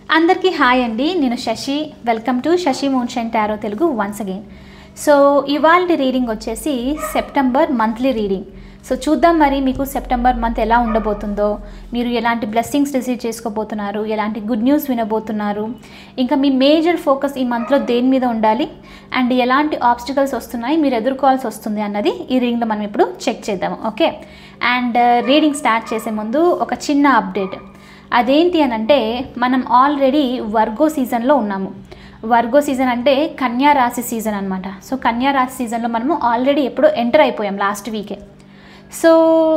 అందరికీ హాయ్ అండి నేను Shashi welcome to Shashi moonshine tarot Telugu once again so ఇవాళ రీడింగ్ వచ్చేసి సెప్టెంబర్ మంత్లీ రీడింగ్ సో చూద్దాం మరి మీకు సెప్టెంబర్ మంత్ ఎలా ఉండబోతుందో మీరు ఎలాంటి బ్లెస్సింగ్స్ రిసీవ్ చేసుకోబోతున్నారు ఎలాంటి గుడ్ న్యూస్ వినబోతున్నారు ఇంకా మీ మేజర్ ఫోకస్ ఈ మంత్లో దేని మీద ఉండాలి అండ్ ఎలాంటి ఆబ్స్టికల్స్ వస్తున్నాయి మీరు ఎదుర్కోవాల్సి వస్తుంది అన్నది ఈ రీడింగ్లో మనం ఇప్పుడు చెక్ చేద్దాము ఓకే అండ్ రీడింగ్ స్టార్ట్ చేసే ముందు ఒక చిన్న అప్డేట్ అదేంటి అని అంటే మనం ఆల్రెడీ వర్గో సీజన్లో ఉన్నాము వర్గో సీజన్ అంటే కన్యా రాశి సీజన్ అనమాట సో కన్యా రాశి సీజన్లో మనము ఆల్రెడీ ఎప్పుడో ఎంటర్ అయిపోయాం లాస్ట్ వీకే సో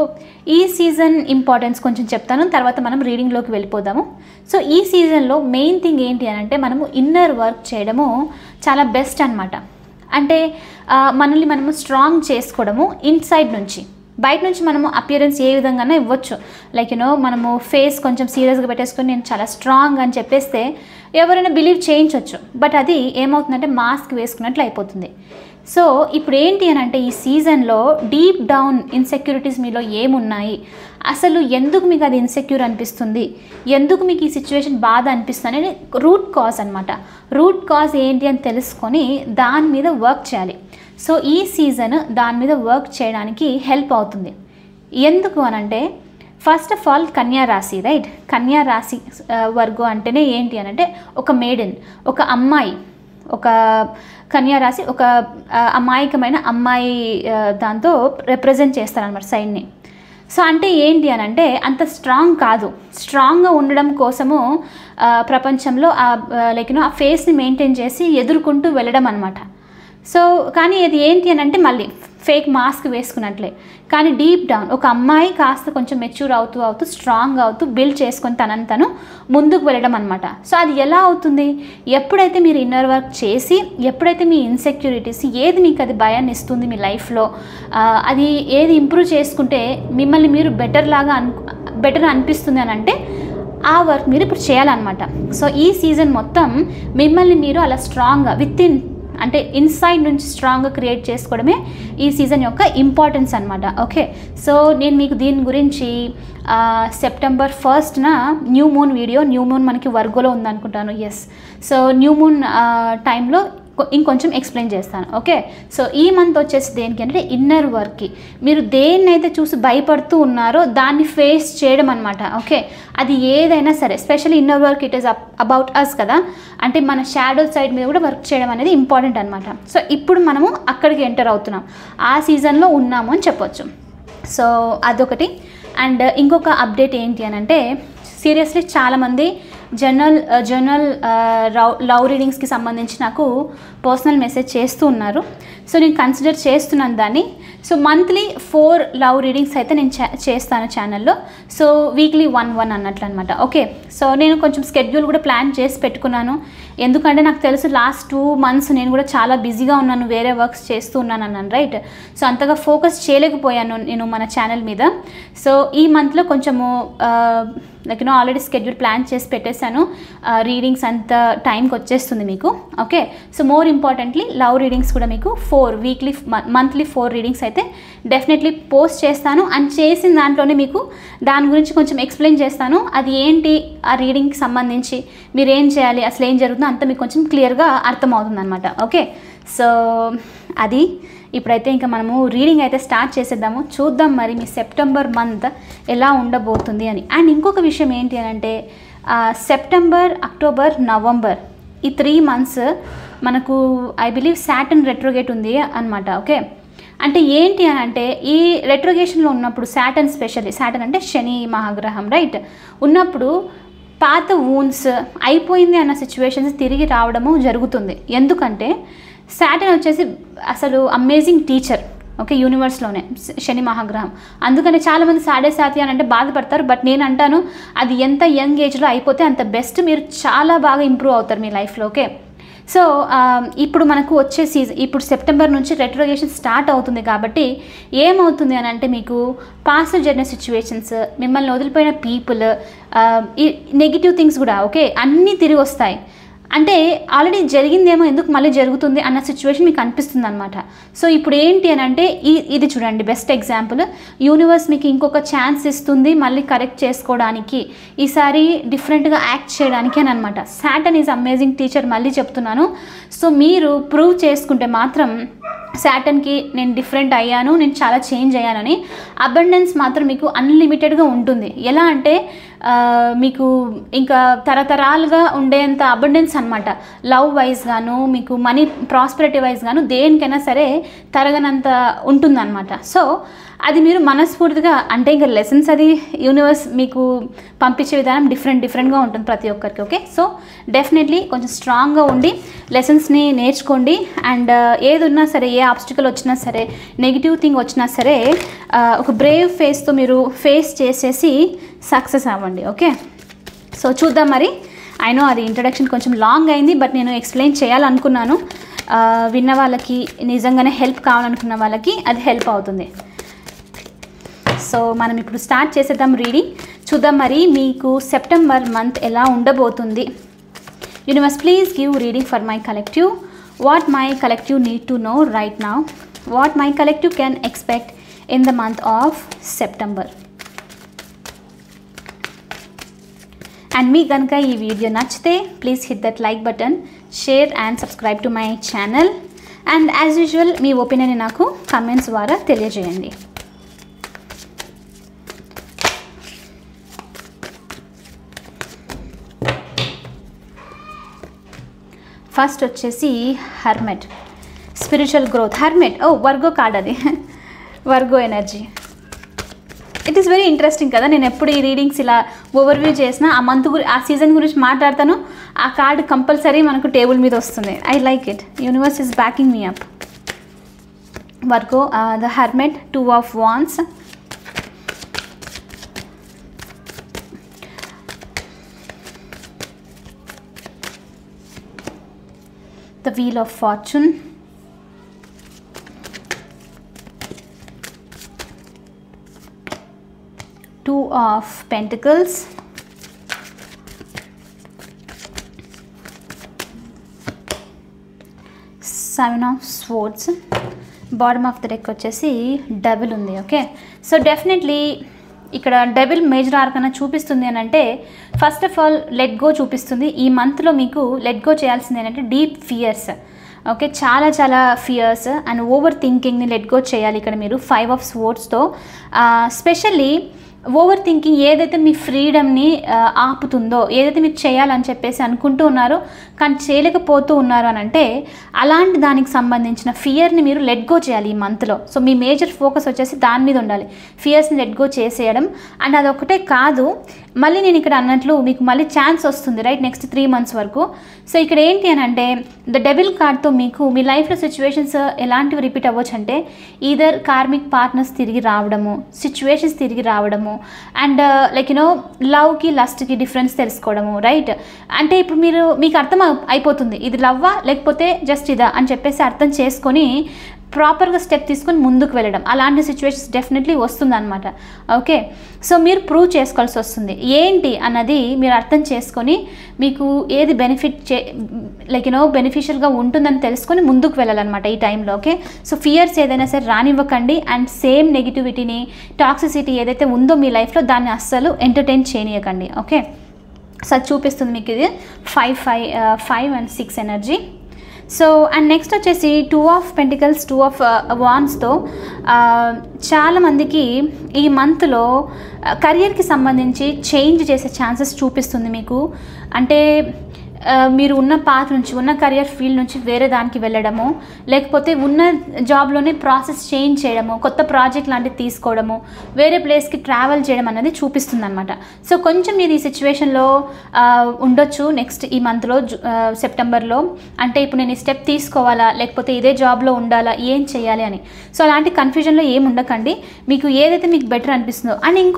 ఈ సీజన్ ఇంపార్టెన్స్ కొంచెం చెప్తాను తర్వాత మనం రీడింగ్లోకి వెళ్ళిపోదాము సో ఈ సీజన్లో మెయిన్ థింగ్ ఏంటి అని అంటే మనము ఇన్నర్ వర్క్ చేయడము చాలా బెస్ట్ అనమాట అంటే ఆ, మనల్ని మనము స్ట్రాంగ్ చేసుకోవడము ఇన్సైడ్ నుంచి బయట నుంచి మనము అపియరెన్స్ ఏ విధంగానే ఇవ్వచ్చు లైక్ యూనో మనము ఫేస్ కొంచెం సీరియస్గా పెట్టేసుకొని నేను చాలా స్ట్రాంగ్ అని చెప్పేస్తే ఎవరైనా బిలీవ్ చేయించవచ్చు బట్ అది ఏమవుతుందంటే మాస్క్ వేసుకున్నట్లు అయిపోతుంది సో ఇప్పుడు ఏంటి అని అంటే ఈ సీజన్లో డీప్ డౌన్ ఇన్సెక్యూరిటీస్ మీలో ఏమున్నాయి అసలు ఎందుకు మీకు అది ఇన్సెక్యూర్ అనిపిస్తుంది ఎందుకు మీకు ఈ సిచ్యువేషన్ బాధ అనిపిస్తుంది అనేది రూట్ కాజ్ అనమాట రూట్ కాజ్ ఏంటి అని తెలుసుకొని దాని మీద వర్క్ చేయాలి సో ఈ సీజన్ దాని మీద వర్క్ చేయడానికి హెల్ప్ అవుతుంది ఎందుకు అనంటే ఫస్ట్ ఆఫ్ ఆల్ కన్యా రాశి రైట్ కన్యా రాశి ఆ, వర్గం అంటేనే ఏంటి అని అంటే ఒక మేడన్ ఒక అమ్మాయి ఒక కన్యా రాశి ఒక ఆ, అమాయకమైన అమ్మాయి ఆ, దాంతో రిప్రజెంట్ చేస్తారనమాట సైడ్ని సో అంటే ఏంటి అని అంటే అంత స్ట్రాంగ్ కాదు స్ట్రాంగ్గా ఉండడం కోసము ఆ, ప్రపంచంలో ఆ లైక్ ఆ ఫేస్ని మెయింటైన్ చేసి ఎదుర్కొంటూ వెళ్ళడం అనమాట సో కానీ ఇది ఏంటి అని అంటే మళ్ళీ ఫేక్ మాస్క్ వేసుకున్నట్లే కానీ డీప్ డౌన్ ఒక అమ్మాయి కాస్త కొంచెం మెచ్యూర్ అవుతూ అవుతూ స్ట్రాంగ్ అవుతూ బిల్డ్ చేసుకొని తనని తను ముందుకు వెళ్ళడం అనమాట సో అది ఎలా అవుతుంది ఎప్పుడైతే మీరు ఇన్నర్ వర్క్ చేసి ఎప్పుడైతే మీ ఇన్సెక్యూరిటీస్ ఏది మీకు అది భయాన్ని ఇస్తుంది మీ లైఫ్లో ఆ, అది ఏది ఇంప్రూవ్ చేసుకుంటే మిమ్మల్ని మీరు బెటర్ లాగా అను బెటర్ అనిపిస్తుంది అని అంటే ఆ వర్క్ మీరు ఇప్పుడు చేయాలన్నమాట సో ఈ సీజన్ మొత్తం మిమ్మల్ని మీరు అలా స్ట్రాంగ్గా విత్ ఇన్ అంటే ఇన్సైడ్ నుంచి స్ట్రాంగ్గా క్రియేట్ చేసుకోవడమే ఈ సీజన్ యొక్క ఇంపార్టెన్స్ అనమాట ఓకే సో నేను మీకు దీని గురించి ఆ, సెప్టెంబర్ ఫస్ట్న new moon video new moon మనకి వర్గోలో ఉందనుకుంటాను ఎస్ సో న్యూ మూన్ టైంలో కొ- ఇంకొంచెం ఎక్స్ప్లెయిన్ చేస్తాను ఓకే సో ఈ మంత్ వచ్చేసి దేనికి అంటే ఇన్నర్ వర్క్కి మీరు దేన్నైతే చూసి భయపడుతూ ఉన్నారో దాన్ని ఫేస్ చేయడం అనమాట ఓకే అది ఏదైనా సరే specially inner work it is about us కదా అంటే మన షాడో సైడ్ మీద కూడా వర్క్ చేయడం అనేది ఇంపార్టెంట్ అనమాట సో ఇప్పుడు మనము అక్కడికి ఎంటర్ అవుతున్నాం ఆ సీజన్లో ఉన్నాము అని చెప్పొచ్చు సో అదొకటి అండ్ ఇంకొక అప్డేట్ ఏంటి అని అంటే సీరియస్లీ చాలామంది జర్నల్ జర్నల్ లవ్ లవ్ రీడింగ్స్కి సంబంధించి నాకు పర్సనల్ మెసేజ్ చేస్తూ ఉన్నారు సో నేను కన్సిడర్ చేస్తున్నాను దాన్ని so monthly for love readings అయితే నేను చే- చేస్తాను ఛానల్లో సో వీక్లీ వన్ వన్ అన్నట్లు అనమాట ఓకే సో నేను కొంచెం స్కెడ్యూల్ కూడా ప్లాన్ చేసి పెట్టుకున్నాను ఎందుకంటే నాకు తెలుసు లాస్ట్ టూ మంత్స్ నేను కూడా చాలా బిజీగా ఉన్నాను వేరే వర్క్స్ చేస్తూ ఉన్నాను అన్నాను రైట్ సో అంతగా ఫోకస్ చేయలేకపోయాను నేను మన ఛానల్ మీద సో ఈ మంత్లో కొంచెము like no already schedule plan చేసి పెట్టేశాను రీడింగ్స్ అంత టైంకి వచ్చేస్తుంది మీకు okay so more importantly love readings కూడా మీకు for weekly monthly for readings అయితే డెఫినెట్లీ పోస్ట్ చేస్తాను అండ్ చేసిన దాంట్లోనే మీకు దాని గురించి కొంచెం ఎక్స్ప్లెయిన్ చేస్తాను అది ఏంటి ఆ రీడింగ్కి సంబంధించి మీరు ఏం చేయాలి అసలు ఏం జరుగుతుందో అంత మీకు కొంచెం క్లియర్గా అర్థమవుతుంది అనమాట ఓకే సో అది ఇప్పుడైతే ఇంకా మనము రీడింగ్ అయితే స్టార్ట్ చేసేద్దాము చూద్దాం మరి మీ సెప్టెంబర్ మంత్ ఎలా ఉండబోతుంది అని అండ్ ఇంకొక విషయం ఏంటి అని అంటే ఆ, సెప్టెంబర్ అక్టోబర్ నవంబర్ ఈ త్రీ మంత్స్ మనకు ఐ బిలీవ్ శాటన్ రెట్రోగేట్ ఉంది అనమాట ఓకే అంటే ఏంటి అని అంటే ఈ రెట్రోగేషన్లో ఉన్నప్పుడు శాటన్ స్పెషల్లీ శాటన్ అంటే శని మహాగ్రహం రైట్ ఉన్నప్పుడు పాత వూన్స్ అయిపోయింది అన్న సిచ్యువేషన్స్ తిరిగి రావడము జరుగుతుంది ఎందుకంటే శాటన్ వచ్చేసి అసలు అమేజింగ్ టీచర్ ఓకే యూనివర్స్లోనే శని మహాగ్రహం అందుకని చాలామంది సాడే సాతి అని అంటే బాధపడతారు బట్ నేను అంటాను అది ఎంత యంగ్ ఏజ్లో అయిపోతే అంత బెస్ట్ మీరు చాలా బాగా ఇంప్రూవ్ అవుతారు మీ లైఫ్లో ఓకే సో ఆ, ఇప్పుడు మనకు వచ్చే సీజన్ ఇప్పుడు సెప్టెంబర్ నుంచి రెట్రోగేషన్ స్టార్ట్ అవుతుంది కాబట్టి ఏమవుతుంది అని అంటే మీకు పాస్ట్ జరిగిన సిచ్యువేషన్స్ మిమ్మల్ని వదిలిపోయిన పీపుల్ ఈ నెగిటివ్ థింగ్స్ కూడా ఓకే అన్నీ తిరిగి వస్తాయి అంటే ఆల్రెడీ జరిగిందేమో ఎందుకు మళ్ళీ జరుగుతుంది అన్న సిచ్యువేషన్ మీకు అనిపిస్తుంది అనమాట సో ఇప్పుడు ఏంటి అని అంటే ఈ ఇది చూడండి బెస్ట్ ఎగ్జాంపుల్ యూనివర్స్ మీకు ఇంకొక ఛాన్స్ ఇస్తుంది మళ్ళీ కరెక్ట్ చేసుకోవడానికి ఈసారి డిఫరెంట్గా యాక్ట్ చేయడానికి అని అనమాట శాటన్ ఈజ్ అమేజింగ్ టీచర్ మళ్ళీ చెప్తున్నాను సో మీరు ప్రూవ్ చేసుకుంటే మాత్రం శాటన్కి నేను డిఫరెంట్ అయ్యాను నేను చాలా చేంజ్ అయ్యానని అబండెన్స్ మాత్రం మీకు అన్లిమిటెడ్గా ఉంటుంది ఎలా అంటే ఆ, మీకు ఇంకా తరతరాలుగా ఉండేంత అబండెన్స్ అనమాట లవ్ వైజ్ గాను మీకు మనీ ప్రాస్పరిటీ వైజ్ గాను దేనికైనా సరే తరగనంత ఉంటుందన్నమాట సో అది మీరు మనస్ఫూర్తిగా అంటే ఇంకా లెసన్స్ అది యూనివర్స్ మీకు పంపించే విధానం డిఫరెంట్ డిఫరెంట్గా ఉంటుంది ప్రతి ఒక్కరికి ఓకే సో డెఫినెట్లీ కొంచెం స్ట్రాంగ్గా ఉండి లెసన్స్ని నేర్చుకోండి అండ్ ఏది ఉన్నా సరే ఏ ఆబ్స్టికల్ వచ్చినా సరే నెగిటివ్ థింగ్ వచ్చినా సరే ఆ, ఒక బ్రేవ్ ఫేస్తో మీరు ఫేస్ చేసేసి సక్సెస్ అవ్వండి ఓకే సో చూద్దాం మరి ఐ నో అది ఇంట్రడక్షన్ కొంచెం లాంగ్ అయింది బట్ నేను ఎక్స్ప్లెయిన్ చేయాలనుకున్నాను ఆ, విన్న వాళ్ళకి నిజంగానే హెల్ప్ కావాలనుకున్న వాళ్ళకి అది హెల్ప్ అవుతుంది సో మనం ఇప్పుడు స్టార్ట్ చేసేద్దాం రీడింగ్ చూద్దాం మరి మీకు సెప్టెంబర్ మంత్ ఎలా ఉండబోతుంది universe please give reading for my collective what my collective need to know right now what my collective can expect in the month of September and మీకు కనుక ఈ వీడియో నచ్చితే please hit that like button share and subscribe to my channel and as usual మీ opinion నాకు comments ద్వారా తెలియజేయండి first వచ్చేసి hermit spiritual growth hermit ఓ వర్గో కార్డ్ అది Virgo energy it is very interesting కదా నేను ఎప్పుడు ఈ రీడింగ్స్ ఇలా ఓవర్వ్యూ చేసినా ఆ మంత్ గురి ఆ సీజన్ గురించి మాట్లాడతాను ఆ కార్డ్ కంపల్సరీ మనకు టేబుల్ మీద వస్తుంది I like it universe is backing me up Virgo the hermit two of wands the wheel of fortune two of pentacles seven of swords bottom of the deck వచ్చేసి double ఉంది okay so definitely ఇక్కడ double major arc అన్న చూపిస్తుంది అని అంటే first of all let go చూపిస్తుంది ఈ మంత్లో మీకు లెట్ గో చేయాల్సింది ఏంటంటే డీప్ ఫియర్స్ ఓకే చాలా చాలా ఫియర్స్ అండ్ ఓవర్ థింకింగ్ని లెట్ గో చేయాలి ఇక్కడ మీరు ఫైవ్ ఆఫ్ స్పోర్ట్స్తో స్పెషల్లీ ఓవర్ థింకింగ్ ఏదైతే మీ ఫ్రీడమ్ని ఆపుతుందో ఏదైతే మీరు చేయాలని చెప్పేసి అనుకుంటూ ఉన్నారో కానీ చేయలేకపోతూ ఉన్నారు అని అంటే అలాంటి దానికి సంబంధించిన ఫియర్ని మీరు లెట్ గో చేయాలి ఈ మంత్లో సో మీ మేజర్ ఫోకస్ వచ్చేసి దాని మీద ఉండాలి ఫియర్స్ని లెట్ గో చేసేయడం అండ్ అదొకటే కాదు మళ్ళీ నేను ఇక్కడ అన్నట్లు మీకు మళ్ళీ ఛాన్స్ వస్తుంది రైట్ నెక్స్ట్ త్రీ మంత్స్ వరకు సో ఇక్కడ ఏంటి అని అంటే ద డెబిల్ కార్డ్తో మీకు మీ లైఫ్లో సిచ్యువేషన్స్ ఎలాంటివి రిపీట్ అవ్వచ్చు అంటే ఈదర్ కార్మిక్ పార్ట్నర్స్ తిరిగి రావడము సిచ్యువేషన్స్ తిరిగి రావడము అండ్ లైక్ యూనో లవ్కి లస్ట్కి డిఫరెన్స్ తెలుసుకోవడము రైట్ అంటే ఇప్పుడు మీరు మీకు అర్థం అవ్- అయిపోతుంది ఇది లవ్వా లేకపోతే జస్ట్ ఇదా అని చెప్పేసి అర్థం చేసుకొని ప్రాపర్గా స్టెప్ తీసుకొని ముందుకు వెళ్ళడం అలాంటి సిచ్యువేషన్స్ డెఫినెట్లీ వస్తుందన్నమాట ఓకే సో మీరు ప్రూవ్ చేసుకోవాల్సి వస్తుంది ఏంటి అన్నది మీరు అర్థం చేసుకొని మీకు ఏది బెనిఫిట్ చే లైక్ యూనో బెనిఫిషియల్గా ఉంటుందని తెలుసుకొని ముందుకు వెళ్ళాలన్నమాట ఈ టైంలో ఓకే సో ఫియర్స్ ఏదైనా సరే రానివ్వకండి అండ్ సేమ్ నెగిటివిటీని టాక్సిసిటీ ఏదైతే ఉందో మీ లైఫ్లో దాన్ని అస్సలు ఎంటర్టైన్ చేయనీయకండి ఓకే సో అది చూపిస్తుంది మీకు ఇది five five five and six energy so and next వచ్చేసి two of pentacles two of వాన్స్తో చాలామందికి ఈ మంత్లో కెరియర్కి సంబంధించి చేంజ్ చేసే ఛాన్సెస్ చూపిస్తుంది మీకు అంటే ఆ, మీరు ఉన్న పాత్ నుంచి ఉన్న కెరియర్ ఫీల్డ్ నుంచి వేరే దానికి వెళ్ళడము లేకపోతే ఉన్న జాబ్లోనే ప్రాసెస్ చేంజ్ చేయడము కొత్త ప్రాజెక్ట్ లాంటివి తీసుకోవడము వేరే ప్లేస్కి ట్రావెల్ చేయడం అనేది చూపిస్తుంది అనమాట సో కొంచెం మీరు ఈ సిచ్యువేషన్లో ఉండొచ్చు నెక్స్ట్ ఈ మంత్లో సెప్టెంబర్లో అంటే ఇప్పుడు నేను ఈ స్టెప్ తీసుకోవాలా లేకపోతే ఇదే జాబ్లో ఉండాలా ఏం చేయాలి అని సో అలాంటి కన్ఫ్యూజన్లో ఏం ఉండకండి మీకు ఏదైతే మీకు బెటర్ అనిపిస్తుందో అండ్ ఇంకోటి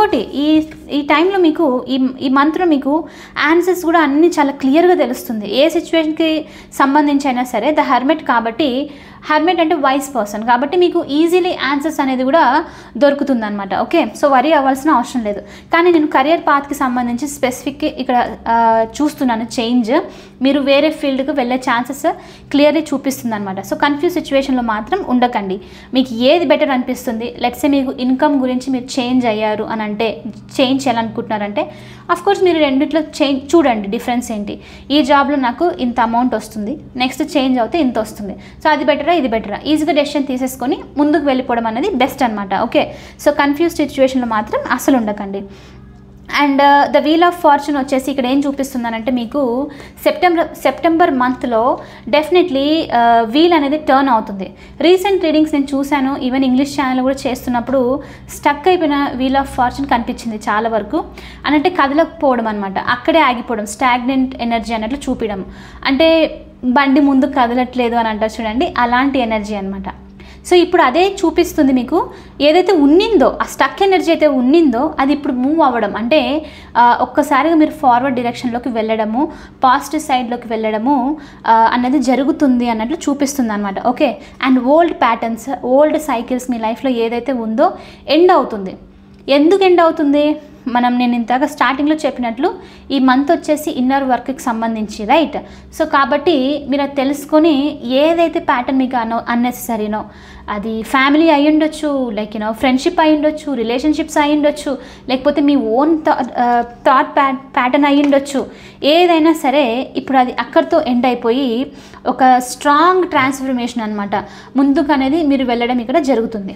ఇంకోటి ఈ ఈ టైంలో మీకు ఈ ఈ మంత్లో మీకు ఆన్సర్స్ కూడా అన్నీ చాలా క్లియర్గా తెలుస్తుంది ఏ సిచ్యువేషన్కి సంబంధించి అయినా సరే ద హెర్మెట్ కాబట్టి హెర్మెట్ అంటే వైస్ పర్సన్ కాబట్టి మీకు ఈజీలీ ఆన్సర్స్ అనేది కూడా దొరుకుతుంది అనమాట ఓకే సో వరీ అవ్వాల్సిన అవసరం లేదు కానీ నేను కెరియర్ పాత్కి సంబంధించి స్పెసిఫిక్ ఇక్కడ ఆ, చూస్తున్నాను చేంజ్ మీరు వేరే ఫీల్డ్కి వెళ్ళే ఛాన్సెస్ క్లియర్లీ చూపిస్తుంది అనమాట సో కన్ఫ్యూజ్ సిచ్యువేషన్లో మాత్రం ఉండకండి మీకు ఏది బెటర్ అనిపిస్తుంది లెట్సే మీకు ఇన్కమ్ గురించి మీరు చేంజ్ అయ్యారు అని అంటే చేంజ్ చేయాలనుకుంటున్నారంటే అఫ్ కోర్స్ మీరు రెండిట్లో చేంజ్ చూడండి డిఫరెన్స్ ఏంటి ఈ జాబ్లో నాకు ఇంత అమౌంట్ వస్తుంది నెక్స్ట్ చేంజ్ అవుతే ఇంత వస్తుంది సో అది బెటరా ఇది బెటరా ఈజీగా డెసిషన్ తీసేసుకొని ముందుకు వెళ్ళిపోవడం అనేది బెస్ట్ అనమాట ఓకే సో కన్ఫ్యూజ్ సిచ్యువేషన్లో మాత్రం అసలు ఉండకండి and the wheel of fortune వచ్చేసి ఇక్కడ ఏం చూపిస్తుందనంటే మీకు సెప్టెంబర్ సెప్టెంబర్ మంత్లో డెఫినెట్లీ వీల్ అనేది టర్న్ అవుతుంది రీసెంట్ రీడింగ్స్ నేను చూశాను ఈవెన్ ఇంగ్లీష్ ఛానల్ కూడా చేస్తున్నప్పుడు స్టక్ అయిపోయిన వీల్ ఆఫ్ ఫార్చ్యూన్ కనిపించింది చాలా వరకు అని అంటే కదలకపోవడం అనమాట అక్కడే ఆగిపోవడం స్టాగ్నెంట్ ఎనర్జీ అన్నట్లు చూపించడం అంటే బండి ముందు కదలట్లేదు అని అంటారు చూడండి అలాంటి ఎనర్జీ అనమాట సో ఇప్పుడు అదే చూపిస్తుంది మీకు ఏదైతే ఉన్నిందో ఆ స్టక్ ఎనర్జీ అయితే ఉన్నిందో అది ఇప్పుడు మూవ్ అవ్వడం అంటే ఆ, ఒక్కసారిగా మీరు ఫార్వర్డ్ డైరెక్షన్లోకి వెళ్ళడము పాజిటివ్ సైడ్లోకి వెళ్ళడము ఆ, అన్నది జరుగుతుంది అన్నట్లు చూపిస్తుంది అనమాట okay and old patterns old cycles మీ లైఫ్లో ఏదైతే ఉందో ఎండ్ అవుతుంది ఎందుకు ఎండ్ అవుతుంది మనం నేను ఇంతగా స్టార్టింగ్లో చెప్పినట్లు ఈ మంత్ వచ్చేసి ఇన్నర్ వర్క్కి సంబంధించి రైట్ సో కాబట్టి మీరు అది తెలుసుకొని ఏదైతే ప్యాటర్న్ మీకు అన్ అన్నెసరీనో అది ఫ్యామిలీ అయి ఉండొచ్చు లైక్ యూనో ఫ్రెండ్షిప్ అయి ఉండొచ్చు రిలేషన్షిప్స్ అయి ఉండొచ్చు లేకపోతే మీ ఓన్ థాట్ ప్యా ప్యాటర్న్ అయి ఉండొచ్చు ఏదైనా సరే ఇప్పుడు అది అక్కడితో ఎండ్ అయిపోయి ఒక స్ట్రాంగ్ ట్రాన్స్ఫర్మేషన్ అనమాట ముందుకు అనేది మీరు వెళ్ళడం ఇక్కడ జరుగుతుంది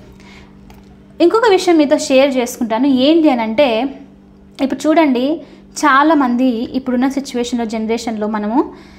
ఇంకొక విషయం మీతో షేర్ చేసుకుంటాను ఏంటి అని అంటే ఇప్పుడు చూడండి చాలామంది ఇప్పుడున్న సిచ్యువేషన్లో జనరేషన్లో మనము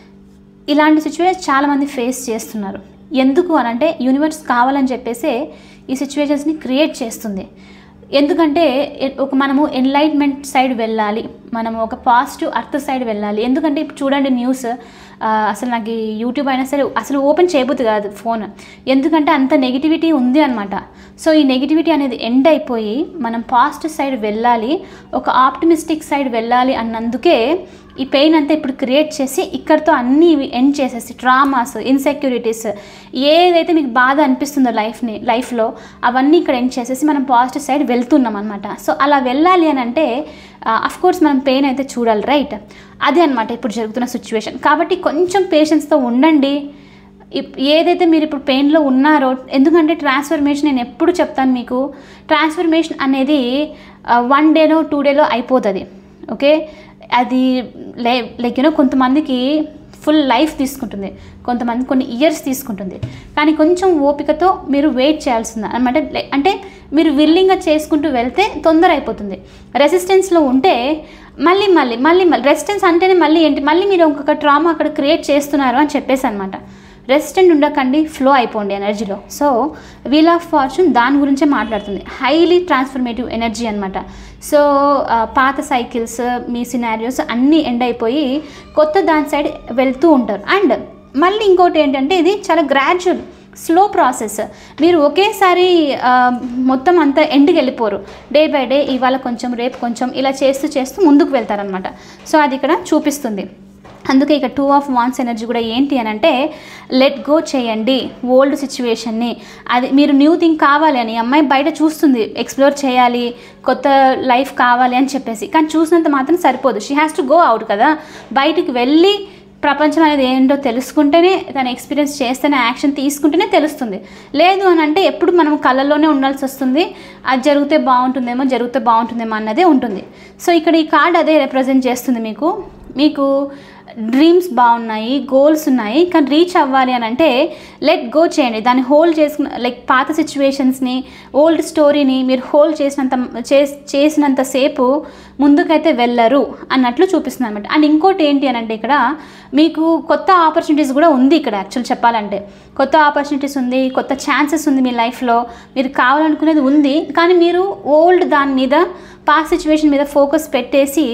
ఇలాంటి సిచ్యువేషన్ చాలామంది ఫేస్ చేస్తున్నారు ఎందుకు అని అంటే యూనివర్స్ కావాలని చెప్పేసి ఈ సిచ్యువేషన్స్ని క్రియేట్ చేస్తుంది ఎందుకంటే ఎ- ఒక మనము ఎన్లైట్మెంట్ సైడ్ వెళ్ళాలి మనము ఒక పాజిటివ్ అర్త్ సైడ్ వెళ్ళాలి ఎందుకంటే ఇప్పుడు చూడండి న్యూస్ ఆ, అసలు నాకు ఈ యూట్యూబ్ అయినా సరే అసలు ఓపెన్ చేయబోద్దు కాదు ఫోన్ ఎందుకంటే అంత నెగిటివిటీ ఉంది అనమాట సో ఈ నెగిటివిటీ అనేది ఎండ్ అయిపోయి మనం పాజిటివ్ సైడ్ వెళ్ళాలి ఒక ఆప్టిమిస్టిక్ సైడ్ వెళ్ళాలి అన్నందుకే ఈ పెయిన్ అంతా ఇప్పుడు క్రియేట్ చేసి ఇక్కడితో అన్నీ ఇవి ఎండ్ చేసేసి ట్రామాస్ ఇన్సెక్యూరిటీస్ ఏదైతే మీకు బాధ అనిపిస్తుందో లైఫ్ని లైఫ్లో అవన్నీ ఇక్కడ ఎండ్ చేసేసి మనం పాజిటివ్ సైడ్ వెళ్తున్నాం అనమాట సో అలా వెళ్ళాలి అని అంటే అఫ్ కోర్స్ మనం పెయిన్ అయితే చూడాలి రైట్ అదే అనమాట ఇప్పుడు జరుగుతున్న సిచ్యువేషన్ కాబట్టి కొంచెం పేషెన్స్తో ఉండండి ఇప్- ఏదైతే మీరు ఇప్పుడు పెయిన్లో ఉన్నారో ఎందుకంటే ట్రాన్స్ఫర్మేషన్ నేను ఎప్పుడు చెప్తాను మీకు ట్రాన్స్ఫర్మేషన్ అనేది వన్ డేలో టూ డేలో అయిపోతుంది ఓకే అది లే లైక్ యూనో కొంతమందికి ఫుల్ లైఫ్ తీసుకుంటుంది కొంతమంది కొన్ని ఇయర్స్ తీసుకుంటుంది కానీ కొంచెం ఓపికతో మీరు వెయిట్ చేయాల్సింది అనమాట లే- అంటే మీరు విల్లింగ్గా చేసుకుంటూ వెళ్తే తొందర అయిపోతుంది రెసిస్టెన్స్లో ఉంటే మళ్ళీ మళ్ళీ మళ్ళీ మళ్ళీ రెసిస్టెన్స్ అంటేనే మళ్ళీ ఏంటి మళ్ళీ మీరు ఇంకొక ట్రామా అక్కడ క్రియేట్ చేస్తున్నారు అని చెప్పేసి అనమాట రెసిస్టెంట్ ఉండకండి ఫ్లో అయిపోండి ఎనర్జీలో సో వీల్ ఆఫ్ ఫార్చ్యూన్ దాని గురించే మాట్లాడుతుంది హైలీ ట్రాన్స్ఫర్మేటివ్ ఎనర్జీ అనమాట సో ఆ, పాత సైకిల్స్ మీ సినారియోస్ అన్నీ ఎండ్ అయిపోయి కొత్త దాని సైడ్ వెళ్తూ ఉంటారు అండ్ మళ్ళీ ఇంకోటి ఏంటంటే ఇది చాలా గ్రాడ్యువల్ స్లో ప్రాసెస్ మీరు ఒకేసారి ఆ, మొత్తం అంతా ఎండ్కి వెళ్ళిపోరు డే బై డే ఇవాళ కొంచెం రేపు కొంచెం ఇలా చేస్తూ చేస్తూ ముందుకు వెళ్తారనమాట సో అది ఇక్కడ చూపిస్తుంది అందుకే ఇక టూ ఆఫ్ వాన్స్ ఎనర్జీ కూడా ఏంటి అని అంటే లెట్ గో చేయండి ఓల్డ్ సిచ్యువేషన్ని అది మీరు న్యూ థింగ్ కావాలి అని అమ్మాయి బయట చూస్తుంది ఎక్స్ప్లోర్ చేయాలి కొత్త లైఫ్ కావాలి అని చెప్పేసి కానీ చూసినంత మాత్రం సరిపోదు she has to go out కదా బయటికి వెళ్ళి ప్రపంచం అనేది ఏంటో తెలుసుకుంటేనే తన ఎక్స్పీరియన్స్ చేస్తేనే యాక్షన్ తీసుకుంటేనే తెలుస్తుంది లేదు అని అంటే ఎప్పుడు మనం కళ్ళల్లోనే ఉండాల్సి వస్తుంది అది జరిగితే బాగుంటుందేమో జరిగితే బాగుంటుందేమో అన్నదే ఉంటుంది సో ఇక్కడ ఈ కార్డ్ అదే రిప్రజెంట్ చేస్తుంది మీకు మీకు డ్రీమ్స్ బాగున్నాయి గోల్స్ ఉన్నాయి కానీ రీచ్ అవ్వాలి అని అంటే లెట్ గో చేయండి దాన్ని హోల్డ్ చేసుకున్న లైక్ పాత సిచ్యువేషన్స్ని ఓల్డ్ స్టోరీని మీరు హోల్డ్ చేసినంత చేస్- చేసినంతసేపు ముందుకైతే వెళ్ళరు అన్నట్లు చూపిస్తుంది అనమాట అండ్ ఇంకోటి ఏంటి అని అంటే ఇక్కడ మీకు కొత్త ఆపర్చునిటీస్ కూడా ఉంది ఇక్కడ యాక్చువల్ చెప్పాలంటే కొత్త ఆపర్చునిటీస్ ఉంది కొత్త ఛాన్సెస్ ఉంది మీ లైఫ్లో మీరు కావాలనుకునేది ఉంది కానీ మీరు ఓల్డ్ దాని మీద పాస్ట్ సిచ్యువేషన్ మీద ఫోకస్ పెట్టేసి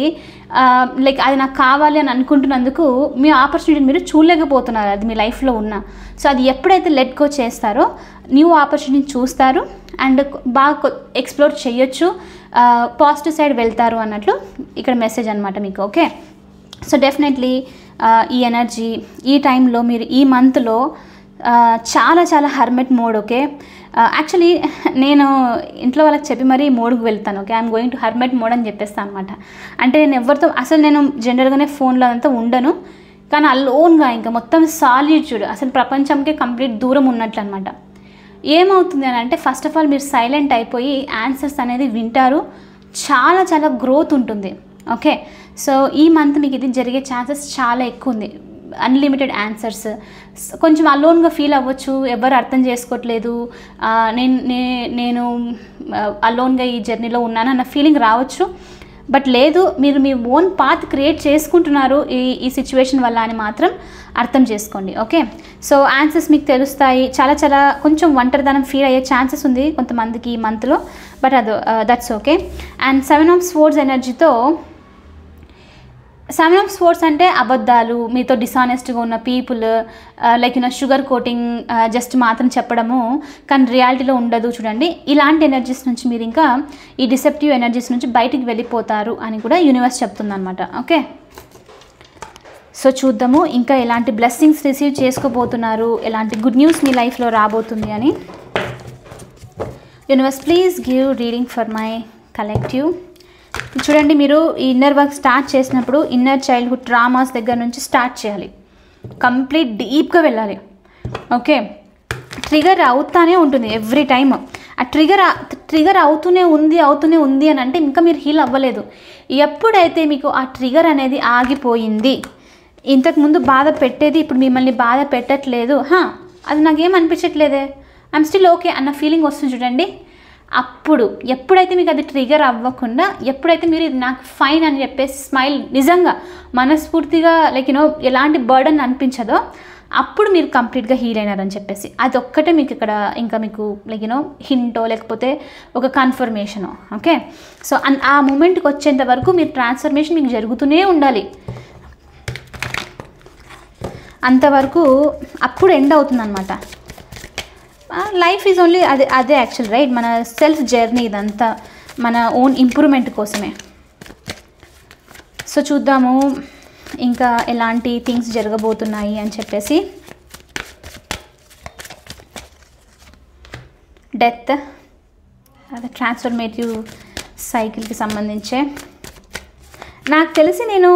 లైక్ అది నాకు కావాలి అని అనుకుంటున్నందుకు మీ ఆపర్చునిటీని మీరు చూడలేకపోతున్నారు అది మీ లైఫ్లో ఉన్న సో అది ఎప్పుడైతే లెట్ గో చేస్తారో న్యూ ఆపర్చునిటీని చూస్తారు అండ్ బాగా ఎక్స్ప్లోర్ చేయొచ్చు పాజిటివ్ సైడ్ వెళ్తారు అన్నట్లు ఇక్కడ మెసేజ్ అనమాట మీకు ఓకే సో డెఫినెట్లీ ఈ ఎనర్జీ ఈ టైంలో మీరు ఈ మంత్లో చాలా చాలా హర్మెట్ మోడ్ ఓకే యాక్చువల్లీ నేను ఇంట్లో వాళ్ళకి చెప్పి మరీ మోడ్కి వెళ్తాను okay I'm going to hermit mode అని చెప్పేస్తాను అనమాట అంటే నేను ఎవరితో అసలు నేను జనరల్గానే ఫోన్లో అంతా ఉండను కానీ అల్లోన్గా ఇంకా మొత్తం సాలిట్యూడ్ అసలు ప్రపంచంకే కంప్లీట్ దూరం ఉన్నట్లు అనమాట ఏమవుతుంది అని అంటే ఫస్ట్ ఆఫ్ ఆల్ మీరు సైలెంట్ అయిపోయి ఆన్సర్స్ అనేది వింటారు చాలా చాలా గ్రోత్ ఉంటుంది ఓకే సో ఈ మంత్ మీకు ఇది జరిగే ఛాన్సెస్ చాలా ఎక్కువ ఉంది అన్లిమిటెడ్ ఆన్సర్స్ కొంచెం అలోన్గా ఫీల్ అవ్వచ్చు ఎవరు అర్థం చేసుకోవట్లేదు ఆ, నేను నే- నేను అలోన్గా ఈ జర్నీలో ఉన్నాను అన్న ఫీలింగ్ రావచ్చు బట్ లేదు మీరు మీ ఓన్ పాత్ క్రియేట్ చేసుకుంటున్నారు ఈ ఈ సిచ్యువేషన్ వల్ల అని మాత్రం అర్థం చేసుకోండి ఓకే సో ఆన్సర్స్ మీకు తెలుస్తాయి చాలా చాలా కొంచెం ఒంటరిదనం ఫీల్ అయ్యే ఛాన్సెస్ ఉంది కొంతమందికి ఈ మంత్లో బట్ అది that's okay and seven of sports ఎనర్జీతో సెవెన్ ఆఫ్ స్పోర్ట్స్ అంటే అబద్ధాలు మీతో డిసానెస్ట్గా ఉన్న people like you know sugar coating just మాత్రం చెప్పడము కానీ రియాలిటీలో ఉండదు చూడండి ఇలాంటి ఎనర్జీస్ నుంచి మీరు ఇంకా ఈ డిసెప్టివ్ ఎనర్జీస్ నుంచి బయటికి వెళ్ళిపోతారు అని కూడా యూనివర్స్ చెప్తుంది అనమాట ఓకే సో చూద్దాము ఇంకా ఎలాంటి బ్లెస్సింగ్స్ రిసీవ్ చేసుకోబోతున్నారు ఎలాంటి గుడ్ న్యూస్ మీ లైఫ్లో రాబోతుంది అని universe please give reading for my collective చూడండి మీరు ఈ ఇన్నర్ వర్క్ స్టార్ట్ చేసినప్పుడు ఇన్నర్ చైల్డ్హుడ్ డ్రామాస్ దగ్గర నుంచి స్టార్ట్ చేయాలి కంప్లీట్ డీప్గా వెళ్ళాలి ఓకే ట్రిగర్ అవుతానే ఉంటుంది ఎవ్రీ టైమ్ ఆ ట్రిగర్ ట్రిగర్ అవుతూనే ఉంది అవుతూనే ఉంది అని అంటే ఇంకా మీరు హీల్ అవ్వలేదు ఎప్పుడైతే మీకు ఆ ట్రిగర్ అనేది ఆగిపోయింది ఇంతకుముందు బాధ పెట్టేది ఇప్పుడు మిమ్మల్ని బాధ పెట్టట్లేదు హా అది నాకేం అనిపించట్లేదే ఐఎమ్ స్టిల్ ఓకే అన్న ఫీలింగ్ వస్తుంది చూడండి అప్పుడు ఎప్పుడైతే మీకు అది ట్రిగర్ అవ్వకుండా ఎప్పుడైతే మీరు ఇది నాకు ఫైన్ అని చెప్పేసి స్మైల్ నిజంగా మనస్ఫూర్తిగా లైక్ యూనో ఎలాంటి బర్డన్ అనిపించదో అప్పుడు మీరు కంప్లీట్గా హీల్ అయినారని చెప్పేసి అది ఒక్కటే మీకు ఇక్కడ ఇంకా మీకు లైక్ యూనో హింటో లేకపోతే ఒక కన్ఫర్మేషనో ఓకే సో అన్- ఆ మూమెంట్కి వచ్చేంత వరకు మీరు ట్రాన్స్ఫర్మేషన్ మీకు జరుగుతూనే ఉండాలి అంతవరకు అప్పుడు ఎండ్ అవుతుంది అనమాట లైఫ్ ఈజ్ ఓన్లీ అదే అదే యాక్చువల్ రైట్ మన సెల్ఫ్ జర్నీ ఇదంతా మన ఓన్ ఇంప్రూవ్మెంట్ కోసమే సో చూద్దాము ఇంకా ఎలాంటి థింగ్స్ జరగబోతున్నాయి అని చెప్పేసి డెత్ అదే ట్రాన్స్ఫర్మేటివ్ సైకిల్కి సంబంధించే నాకు తెలిసి నేను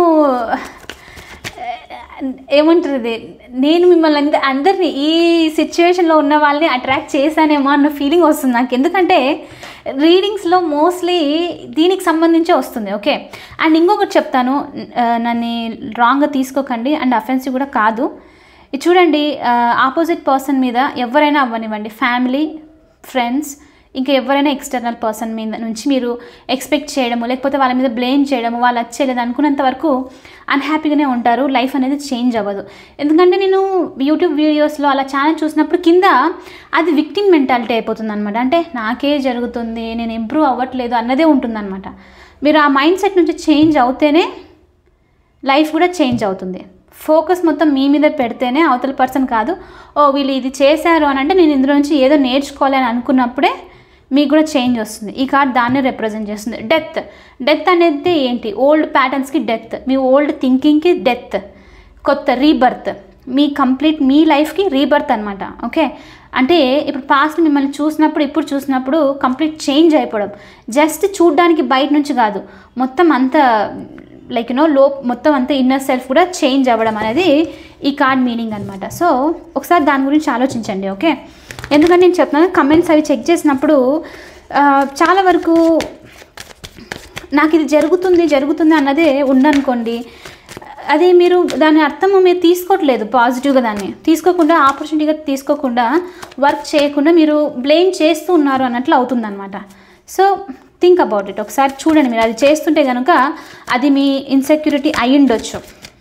ఏమంటారు ఇది నేను మిమ్మల్ని అంద అందరినీ ఈ సిచ్యువేషన్లో ఉన్న వాళ్ళని అట్రాక్ట్ చేశానేమో అన్న ఫీలింగ్ వస్తుంది నాకు ఎందుకంటే రీడింగ్స్లో మోస్ట్లీ దీనికి సంబంధించే వస్తుంది ఓకే అండ్ ఇంకొకటి చెప్తాను ఆ, నన్ను రాంగ్గా తీసుకోకండి అండ్ అఫెన్సివ్ కూడా కాదు ఇది చూడండి ఆపోజిట్ పర్సన్ మీద ఎవరైనా అవ్వనివ్వండి ఫ్యామిలీ ఫ్రెండ్స్ ఇంకా ఎవరైనా ఎక్స్టర్నల్ పర్సన్ మీద నుంచి మీరు ఎక్స్పెక్ట్ చేయడము లేకపోతే వాళ్ళ మీద బ్లేమ్ చేయడము వాళ్ళు వచ్చేయలేదు అనుకున్నంత వరకు అన్హ్యాపీగానే ఉంటారు లైఫ్ అనేది చేంజ్ అవ్వదు ఎందుకంటే నేను యూట్యూబ్ వీడియోస్లో అలా ఛానల్ చూసినప్పుడు కింద అది విక్టిమ్ మెంటాలిటీ అయిపోతుంది అనమాట అంటే నాకే జరుగుతుంది నేను ఇంప్రూవ్ అవ్వట్లేదు అన్నదే ఉంటుందన్నమాట మీరు ఆ మైండ్ సెట్ నుంచి చేంజ్ అవుతేనే లైఫ్ కూడా చేంజ్ అవుతుంది ఫోకస్ మొత్తం మీ మీద పెడితేనే అవతల పర్సన్ కాదు ఓ వీళ్ళు ఇది చేశారు అని అంటే నేను ఇందులో నుంచి ఏదో నేర్చుకోవాలి అని అనుకున్నప్పుడే మీకు కూడా చేంజ్ వస్తుంది ఈ కార్డ్ దాన్ని రిప్రజెంట్ చేస్తుంది డెత్ డెత్ అనేది ఏంటి ఓల్డ్ ప్యాటర్న్స్కి డెత్ మీ ఓల్డ్ థింకింగ్కి డెత్ కొత్త రీబర్త్ మీ కంప్లీట్ మీ లైఫ్కి రీబర్త్ అనమాట ఓకే అంటే ఇప్పుడు పాస్ట్ మిమ్మల్ని చూసినప్పుడు ఇప్పుడు చూసినప్పుడు కంప్లీట్ చేంజ్ అయిపోవడం జస్ట్ చూడ్డానికి బయట నుంచి కాదు మొత్తం అంత లైక్ యూనో లో మొత్తం అంతా ఇన్నర్ సెల్ఫ్ కూడా చేంజ్ అవ్వడం అనేది ఈ కార్డ్ మీనింగ్ అనమాట సో ఒకసారి దాని గురించి ఆలోచించండి ఓకే ఎందుకంటే నేను చెప్తున్నాను కమెంట్స్ అవి చెక్ చేసినప్పుడు ఆ, చాలా వరకు నాకు ఇది జరుగుతుంది జరుగుతుంది అన్నదే ఉందనుకోండి అది మీరు దాని అర్థం మీరు తీసుకోవట్లేదు పాజిటివ్గా దాన్ని తీసుకోకుండా ఆపర్చునిటీగా తీసుకోకుండా వర్క్ చేయకుండా మీరు బ్లేమ్ చేస్తూ ఉన్నారు అన్నట్లు అవుతుందన్నమాట సో థింక్ అబౌట్ ఇట్ ఒకసారి చూడండి మీరు అది చేస్తుంటే కనుక అది మీ ఇన్సెక్యూరిటీ అయి ఉండొచ్చు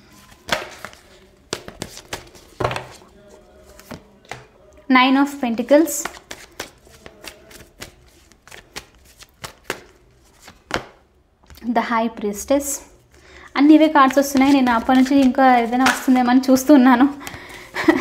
nine of pentacles the high priestess అన్ని ఇవే కార్డ్స్ వస్తున్నాయి నేను అప్పటి నుంచి ఇంకా ఏదైనా వస్తుందేమో అని చూస్తూ ఉన్నాను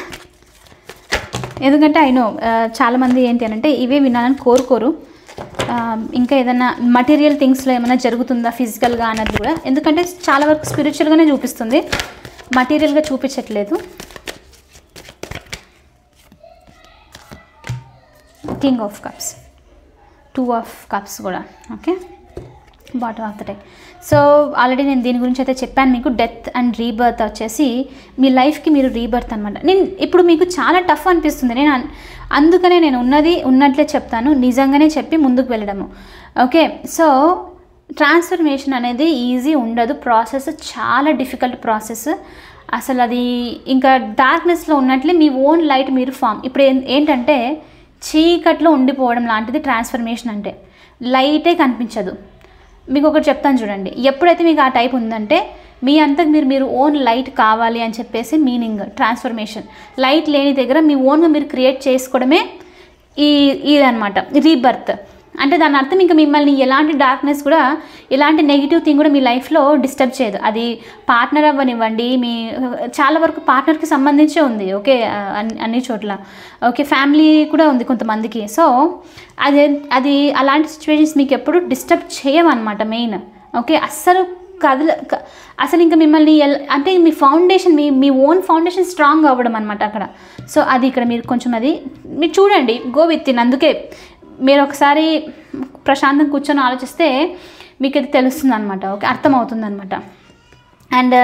ఎందుకంటే అయినో చాలామంది ఏంటి అని అంటే ఇవే వినాలని కోరుకోరు ఆ, ఇంకా ఏదైనా మటీరియల్ థింగ్స్లో ఏమైనా జరుగుతుందా ఫిజికల్గా అన్నది కూడా ఎందుకంటే చాలా వరకు స్పిరిచువల్గానే చూపిస్తుంది మటీరియల్గా చూపించట్లేదు king of cups two of cups కూడా okay bottom of the deck so already నేను దీని గురించి అయితే చెప్పాను మీకు డెత్ అండ్ రీబర్త్ వచ్చేసి మీ లైఫ్కి మీరు రీబర్త్ అనమాట నేను ఇప్పుడు మీకు చాలా టఫ్ అనిపిస్తుంది నేను అన్- అందుకనే నేను ఉన్నది ఉన్నట్లే చెప్తాను నిజంగానే చెప్పి ముందుకు వెళ్ళడము ఓకే సో ట్రాన్స్ఫర్మేషన్ అనేది ఈజీ ఉండదు ప్రాసెస్ చాలా డిఫికల్ట్ ప్రాసెస్ అసలు అది ఇంకా డార్క్నెస్లో ఉన్నట్లే మీ ఓన్ లైట్ మీరు ఫామ్ ఇప్పుడు ఏం- ఏంటంటే చీకట్లో ఉండిపోవడం లాంటిది ట్రాన్స్ఫర్మేషన్ అంటే లైటే కనిపించదు మీకు ఒకటి చెప్తాను చూడండి ఎప్పుడైతే మీకు ఆ టైప్ ఉందంటే మీ అంతకు మీరు మీరు ఓన్ లైట్ కావాలి అని చెప్పేసి మీనింగ్ ట్రాన్స్ఫర్మేషన్ లైట్ లేని దగ్గర మీ ఓన్గా మీరు క్రియేట్ చేసుకోవడమే ఈ ఇదనమాట రీబర్త్ అంటే దాని అర్థం ఇంకా మిమ్మల్ని ఎలాంటి డార్క్నెస్ కూడా ఎలాంటి నెగిటివ్ థింగ్ కూడా మీ లైఫ్లో డిస్టర్బ్ చేయదు అది పార్ట్నర్ అవ్వనివ్వండి మీ చాలా వరకు పార్ట్నర్కి సంబంధించే ఉంది ఓకే అన్ని అన్ని చోట్ల ఓకే ఫ్యామిలీ కూడా ఉంది కొంతమందికి సో అది అది అలాంటి సిచ్యువేషన్స్ మీకు ఎప్పుడు డిస్టర్బ్ చేయమన్నమాట మెయిన్ ఓకే అస్సలు కదల క- అసలు ఇంకా మిమ్మల్ని ఎల్ అంటే మీ ఫౌండేషన్ మీ మీ ఓన్ ఫౌండేషన్ స్ట్రాంగ్ అవ్వడం అనమాట అక్కడ సో అది ఇక్కడ మీరు కొంచెం అది మీరు చూడండి గో విత్ ఇన్ అందుకే మీరు ఒకసారి ప్రశాంతంగా కూర్చొని ఆలోచిస్తే మీకు ఇది తెలుస్తుంది అనమాట ఓకే అర్థమవుతుంది అనమాట and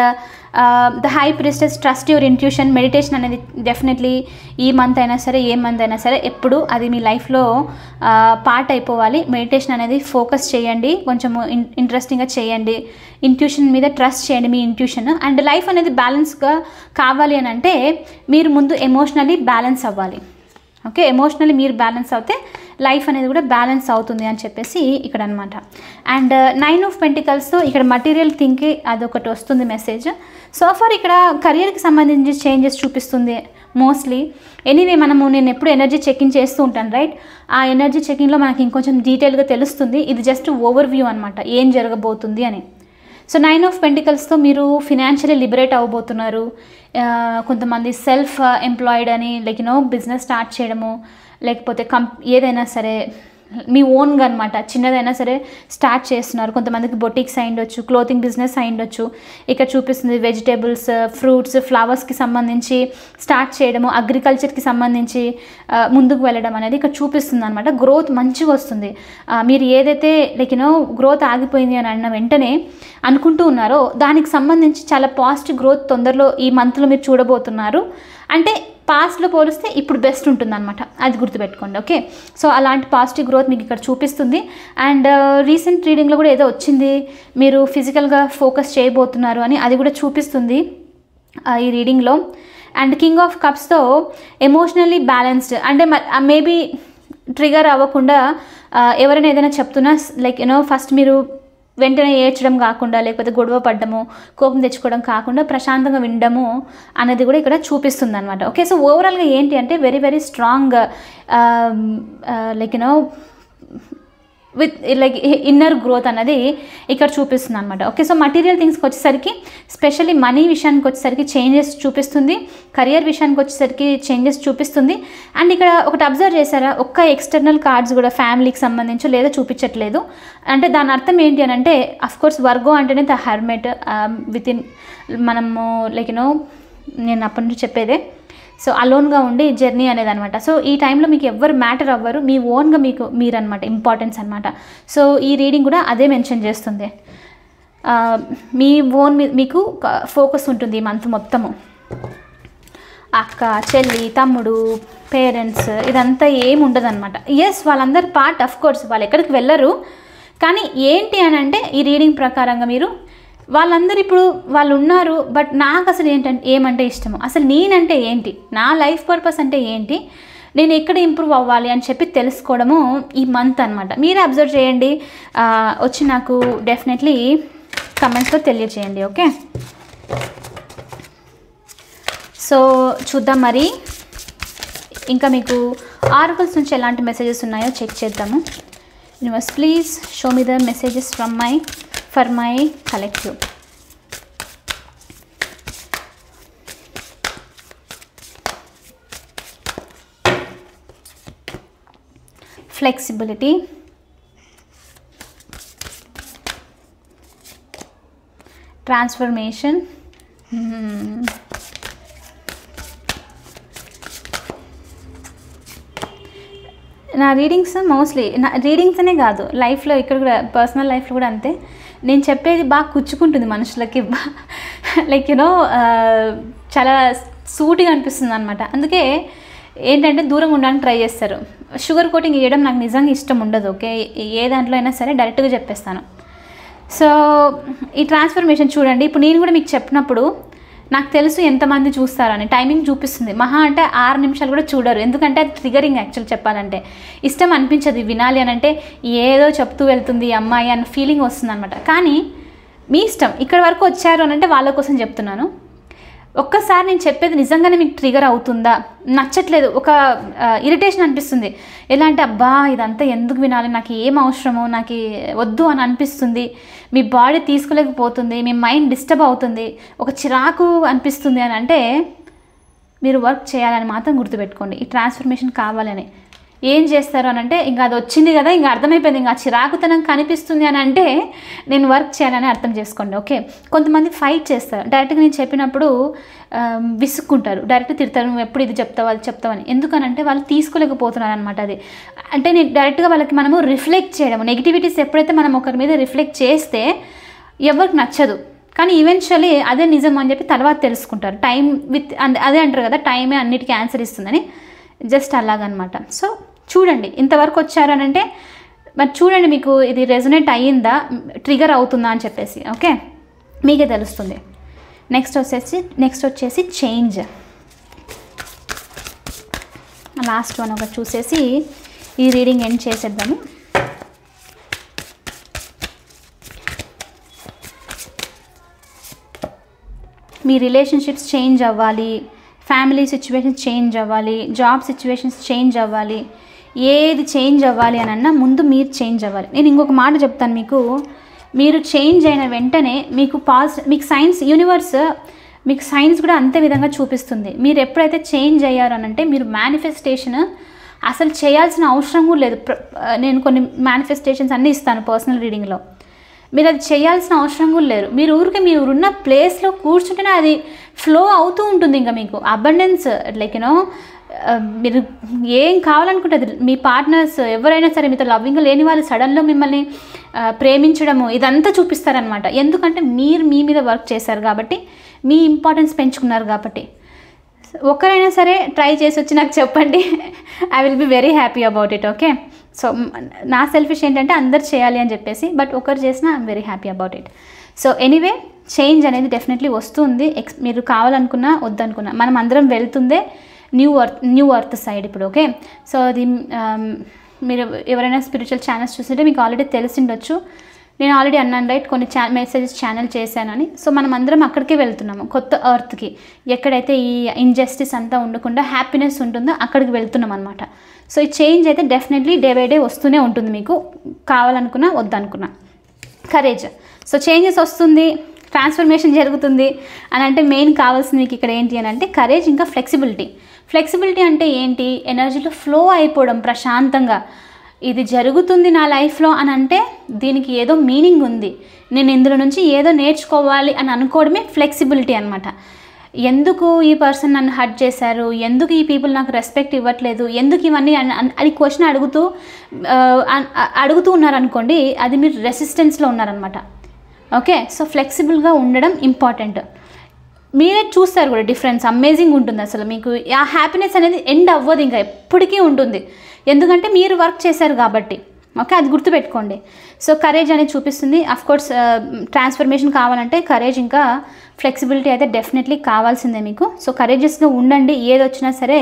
the high priestess trust your intuition meditation అనేది డెఫినెట్లీ ఈ మంత్ అయినా సరే ఏ మంత్ అయినా సరే ఎప్పుడు అది మీ లైఫ్లో పార్ట్ అయిపోవాలి మెడిటేషన్ అనేది ఫోకస్ చేయండి కొంచెం ఇంట్రెస్టింగ్గా చేయండి ఇంట్యూషన్ మీద ట్రస్ట్ చేయండి మీ ఇంట్యూషన్ అండ్ లైఫ్ అనేది బ్యాలెన్స్గా కావాలి అని అంటే మీరు ముందు ఎమోషనలీ బ్యాలెన్స్ అవ్వాలి ఓకే ఎమోషనల్లీ మీరు బ్యాలెన్స్ అవుతే లైఫ్ అనేది కూడా బ్యాలెన్స్ అవుతుంది అని చెప్పేసి ఇక్కడ అనమాట అండ్ నైన్ ఆఫ్ పెంటికల్స్తో ఇక్కడ మటీరియల్ థింక్కి అదొకటి వస్తుంది మెసేజ్ సో ఫర్ ఇక్కడ కెరియర్కి సంబంధించి చేంజెస్ చూపిస్తుంది మోస్ట్లీ ఎనీవే మనము నేను ఎప్పుడు ఎనర్జీ చెకింగ్ చేస్తూ ఉంటాను రైట్ ఆ ఎనర్జీ చెకింగ్లో మనకి ఇంకొంచెం డీటెయిల్గా తెలుస్తుంది ఇది జస్ట్ ఓవర్ వ్యూ అనమాట ఏం జరగబోతుంది అని సో నైన్ ఆఫ్ పెంటికల్స్తో మీరు ఫినాన్షియలీ లిబరేట్ అవ్వబోతున్నారు ఆ, కొంతమంది సెల్ఫ్ ఎంప్లాయిడ్ అని లైక్ యూనో బిజినెస్ స్టార్ట్ చేయడము లేకపోతే కం ఏదైనా సరే మీ ఓన్గా అనమాట చిన్నదైనా సరే స్టార్ట్ చేస్తున్నారు కొంతమందికి బొటిక్స్ అయి ఉండొచ్చు క్లోతింగ్ బిజినెస్ అయి ఉండొచ్చు ఇక్కడ చూపిస్తుంది వెజిటేబుల్స్ ఫ్రూట్స్ ఫ్లవర్స్కి సంబంధించి స్టార్ట్ చేయడము అగ్రికల్చర్కి సంబంధించి ఆ, ముందుకు వెళ్ళడం అనేది ఇక్కడ చూపిస్తుంది అనమాట గ్రోత్ మంచిగా వస్తుంది ఆ, మీరు ఏదైతే లైక్ యూనో గ్రోత్ ఆగిపోయింది అని అన్న వెంటనే అనుకుంటూ ఉన్నారో దానికి సంబంధించి చాలా పాజిటివ్ గ్రోత్ తొందరలో ఈ మంత్లో మీరు చూడబోతున్నారు అంటే పాస్ట్లో పోలిస్తే ఇప్పుడు బెస్ట్ ఉంటుందన్నమాట అది గుర్తుపెట్టుకోండి ఓకే సో అలాంటి పాజిటివ్ గ్రోత్ మీకు ఇక్కడ చూపిస్తుంది అండ్ రీసెంట్ రీడింగ్లో కూడా ఏదో వచ్చింది మీరు ఫిజికల్గా ఫోకస్ చేయబోతున్నారు అని అది కూడా చూపిస్తుంది ఆ, ఈ రీడింగ్లో అండ్ కింగ్ ఆఫ్ కప్స్తో ఎమోషనల్లీ బ్యాలెన్స్డ్ అంటే మేబీ ట్రిగర్ అవ్వకుండా ఆ, ఎవరైనా ఏదైనా చెప్తున్నా లైక్ యూనో ఫస్ట్ మీరు వెంటనే ఏడ్చడం కాకుండా లేకపోతే గొడవ పడ్డము కోపం తెచ్చుకోవడం కాకుండా ప్రశాంతంగా వినడము అనేది కూడా ఇక్కడ చూపిస్తుంది అనమాట ఓకే సో ఓవరాల్గా ఏంటి అంటే very very strong like you know with like inner growth అనేది ఇక్కడ చూపిస్తుంది అనమాట ఓకే సో మటీరియల్ థింగ్స్కి వచ్చేసరికి స్పెషల్లీ మనీ విషయానికి వచ్చేసరికి చేంజెస్ చూపిస్తుంది కెరియర్ విషయానికి వచ్చేసరికి చేంజెస్ చూపిస్తుంది అండ్ ఇక్కడ ఒకటి అబ్జర్వ్ చేశారా ఒక్క ఎక్స్టర్నల్ కార్డ్స్ కూడా ఫ్యామిలీకి సంబంధించి లేదా చూపించట్లేదు అంటే దాని అర్థం ఏంటి అని అంటే కోర్స్ వర్గో అంటేనే ద హెర్మెట్ విత్ ఇన్ మనము లైక్ యూనో నేను అప్పటి నుంచి చెప్పేదే సో అలోన్గా ఉండి జర్నీ అనేది అనమాట సో ఈ టైంలో మీకు ఎవ్వరు మ్యాటర్ అవ్వరు మీ ఓన్గా మీకు మీరనమాట ఇంపార్టెన్స్ అనమాట సో ఈ రీడింగ్ కూడా అదే మెన్షన్ చేస్తుంది ఆ, మీ ఓన్ మీ- మీకు ఫోకస్ ఉంటుంది ఈ మంత్ మొత్తము అక్క చెల్లి తమ్ముడు పేరెంట్స్ ఇదంతా ఏమి ఉండదు అనమాట ఎస్ వాళ్ళందరూ పార్ట్ అఫ్ కోర్స్ వాళ్ళు ఎక్కడికి వెళ్ళరు కానీ ఏంటి అని అంటే ఈ రీడింగ్ ప్రకారంగా మీరు వాళ్ళందరూ ఇప్పుడు వాళ్ళు ఉన్నారు బట్ నాకు అసలు ఏంటంటే ఏమంటే ఇష్టము అసలు నేనంటే ఏంటి నా లైఫ్ పర్పస్ అంటే ఏంటి నేను ఎక్కడ ఇంప్రూవ్ అవ్వాలి అని చెప్పి తెలుసుకోవడము ఈ మంత్ అనమాట మీరే అబ్జర్వ్ చేయండి ఆ, వచ్చి నాకు డెఫినెట్లీ కమెంట్స్లో తెలియచేయండి ఓకే సో చూద్దాం మరి ఇంకా మీకు ఆర్కల్స్ నుంచి ఎలాంటి మెసేజెస్ ఉన్నాయో చెక్ చేద్దాము universe please show me the messages from my for my collective flexibility transformation నా రీడింగ్స్ మోస్ట్లీ నా రీడింగ్స్ అనే కాదు లైఫ్లో ఇక్కడ కూడా పర్సనల్ లైఫ్లో కూడా అంతే నేను చెప్పేది బాగా కుచ్చుకుంటుంది మనుషులకి లైక్ యూనో చాలా సూటిగా అనిపిస్తుంది అనమాట అందుకే ఏంటంటే దూరంగా ఉండడానికి ట్రై చేస్తారు షుగర్ కోటింగ్ వేయడం నాకు నిజంగా ఇష్టం ఉండదు ఓకే ఏ దాంట్లో అయినా సరే డైరెక్ట్గా చెప్పేస్తాను సో ఈ ట్రాన్స్ఫర్మేషన్ చూడండి ఇప్పుడు నేను కూడా మీకు చెప్పినప్పుడు నాకు తెలుసు ఎంతమంది చూస్తారని టైమింగ్ చూపిస్తుంది మహా అంటే ఆరు నిమిషాలు కూడా చూడరు ఎందుకంటే అది ట్రిగరింగ్ యాక్చువల్ చెప్పాలంటే ఇష్టం అనిపించదు వినాలి అని అంటే ఏదో చెప్తూ వెళ్తుంది ఈ అమ్మాయి అన్న ఫీలింగ్ వస్తుంది అనమాట కానీ మీ ఇష్టం ఇక్కడ వరకు వచ్చారు అని అంటే వాళ్ళ కోసం చెప్తున్నాను ఒక్కసారి నేను చెప్పేది నిజంగానే మీకు ట్రిగర్ అవుతుందా నచ్చట్లేదు ఒక ఇరిటేషన్ అనిపిస్తుంది ఎలా అంటే అబ్బా ఇదంతా ఎందుకు వినాలి నాకు ఏం అవసరమో నాకు వద్దు అని అనిపిస్తుంది మీ బాడీ తీసుకోలేకపోతుంది మీ మైండ్ డిస్టర్బ్ అవుతుంది ఒక చిరాకు అనిపిస్తుంది అని అంటే మీరు వర్క్ చేయాలని మాత్రం గుర్తుపెట్టుకోండి ఈ ట్రాన్స్ఫర్మేషన్ కావాలని ఏం చేస్తారు అని అంటే ఇంకా అది వచ్చింది కదా ఇంకా అర్థమైపోయింది ఇంకా చిరాకుతనం కనిపిస్తుంది అని అంటే నేను వర్క్ చేయాలని అర్థం చేసుకోండి ఓకే కొంతమంది ఫైట్ చేస్తారు డైరెక్ట్గా నేను చెప్పినప్పుడు ఆ, విసుక్కుంటారు డైరెక్ట్ తిడతారు నువ్వు ఎప్పుడు ఇది చెప్తావు అది చెప్తావని ఎందుకనంటే వాళ్ళు తీసుకోలేకపోతున్నారు అనమాట అది అంటే నేను డైరెక్ట్గా వాళ్ళకి మనము రిఫ్లెక్ట్ చేయడం నెగిటివిటీస్ ఎప్పుడైతే మనం ఒకరి మీద రిఫ్లెక్ట్ చేస్తే ఎవరికి నచ్చదు కానీ ఈవెన్చువల్లీ అదే నిజం అని చెప్పి తర్వాత తెలుసుకుంటారు టైం విత్ అదే అంటారు కదా టైమే అన్నిటికీ ఆన్సర్ ఇస్తుందని జస్ట్ అలాగనమాట సో చూడండి ఇంతవరకు వచ్చారు అని అంటే మరి చూడండి మీకు ఇది రెజొనేట్ అయ్యిందా ట్రిగర్ అవుతుందా అని చెప్పేసి ఓకే మీకే తెలుస్తుంది నెక్స్ట్ వచ్చేసి నెక్స్ట్ వచ్చేసి చేంజ్ లాస్ట్ వన్ ఒకటి చూసేసి ఈ రీడింగ్ ఎండ్ చేసేద్దాము మీ రిలేషన్షిప్స్ చేంజ్ అవ్వాలి ఫ్యామిలీ సిచ్యువేషన్స్ చేంజ్ అవ్వాలి జాబ్ సిచ్యువేషన్స్ చేంజ్ అవ్వాలి ఏది చేంజ్ అవ్వాలి అని అన్నా ముందు మీరు చేంజ్ అవ్వాలి నేను ఇంకొక మాట చెప్తాను మీకు మీరు చేంజ్ అయిన వెంటనే మీకు పాజ్ మీకు సైన్స్ యూనివర్స్ మీకు సైన్స్ కూడా అంతే విధంగా చూపిస్తుంది మీరు ఎప్పుడైతే చేంజ్ అయ్యారు అని అంటే మీరు మేనిఫెస్టేషన్ అసలు చేయాల్సిన అవసరం కూడా లేదు ప్ర- నేను కొన్ని మేనిఫెస్టేషన్స్ అన్నీ ఇస్తాను పర్సనల్ రీడింగ్లో మీరు అది చేయాల్సిన అవసరం కూడా లేరు మీరు ఊరికే మీరు ఉన్న ప్లేస్లో కూర్చుంటేనే అది ఫ్లో అవుతూ ఉంటుంది ఇంకా మీకు అబండెన్స్ లైక్ యూనో మీరు ఏం కావాలనుకుంటే అది మీ పార్ట్నర్స్ ఎవరైనా సరే మీతో లవ్వింగ్ లేని వాళ్ళు సడన్లో మిమ్మల్ని ఆ, ప్రేమించడము ఇదంతా చూపిస్తారనమాట ఎందుకంటే మీరు మీ మీద వర్క్ చేశారు కాబట్టి మీ ఇంపార్టెన్స్ పెంచుకున్నారు కాబట్టి ఒక్కరైనా సరే ట్రై చేసి వచ్చి నాకు చెప్పండి I will be very happy about it okay so నా సెల్ఫిష్ ఏంటంటే అందరు చేయాలి అని చెప్పేసి బట్ ఒకరు చేసినా I'm very happy about it so anyway change అనేది డెఫినెట్లీ వస్తుంది ఎక్స్ మీరు కావాలనుకున్నా వద్దనుకున్నా మనం అందరం వెళ్తుందే new earth new earth side ఇప్పుడు ఓకే సో అది ఆమ్, మీరు ఎవరైనా స్పిరిచువల్ ఛానల్స్ చూస్తుంటే మీకు ఆల్రెడీ తెలిసిండొచ్చు నేను ఆల్రెడీ అన్నాను రైట్ కొన్ని ఛా మెసేజెస్ ఛానల్ చేశానని సో మనం అందరం అక్కడికే వెళ్తున్నాము కొత్త ఎర్త్కి ఎక్కడైతే ఈ ఇంజస్టిస్ అంతా ఉండకుండా హ్యాపీనెస్ ఉంటుందో అక్కడికి వెళ్తున్నాం అనమాట సో ఈ చేంజ్ అయితే డెఫినెట్లీ డే బై డే వస్తూనే ఉంటుంది మీకు కావాలనుకున్నా వద్దనుకున్నా కరేజ్ సో చేంజెస్ వస్తుంది ట్రాన్స్ఫర్మేషన్ జరుగుతుంది అని అంటే మెయిన్ కావాల్సింది మీకు ఇక్కడ ఏంటి అని అంటే కరేజ్ ఇంకా ఫ్లెక్సిబిలిటీ ఫ్లెక్సిబిలిటీ అంటే ఏంటి ఎనర్జీలో ఫ్లో అయిపోవడం ప్రశాంతంగా ఇది జరుగుతుంది నా లైఫ్లో అని అంటే దీనికి ఏదో మీనింగ్ ఉంది నేను ఇందులో నుంచి ఏదో నేర్చుకోవాలి అని అనుకోవడమే ఫ్లెక్సిబిలిటీ అనమాట ఎందుకు ఈ పర్సన్ నన్ను హర్ట్ చేశారు ఎందుకు ఈ పీపుల్ నాకు రెస్పెక్ట్ ఇవ్వట్లేదు ఎందుకు ఇవన్నీ అన్- అన్- అది క్వశ్చన్ అడుగుతూ ఆ, అన్- అ- అడుగుతూ ఉన్నారనుకోండి అది మీరు రెసిస్టెన్స్లో ఉన్నారనమాట ఓకే సో ఫ్లెక్సిబుల్గా ఉండడం ఇంపార్టెంట్ మీరే చూస్తారు కూడా డిఫరెన్స్ అమేజింగ్ ఉంటుంది అసలు మీకు ఆ హ్యాపీనెస్ అనేది ఎండ్ అవ్వదు ఇంకా ఎప్పటికీ ఉంటుంది ఎందుకంటే మీరు వర్క్ చేశారు కాబట్టి ఓకే అది గుర్తుపెట్టుకోండి సో కరేజ్ అనేది చూపిస్తుంది అఫ్ కోర్స్ ట్రాన్స్ఫర్మేషన్ కావాలంటే కరేజ్ ఇంకా ఫ్లెక్సిబిలిటీ అయితే డెఫినెట్లీ కావాల్సిందే మీకు సో కరేజెస్గా ఉండండి ఏది వచ్చినా సరే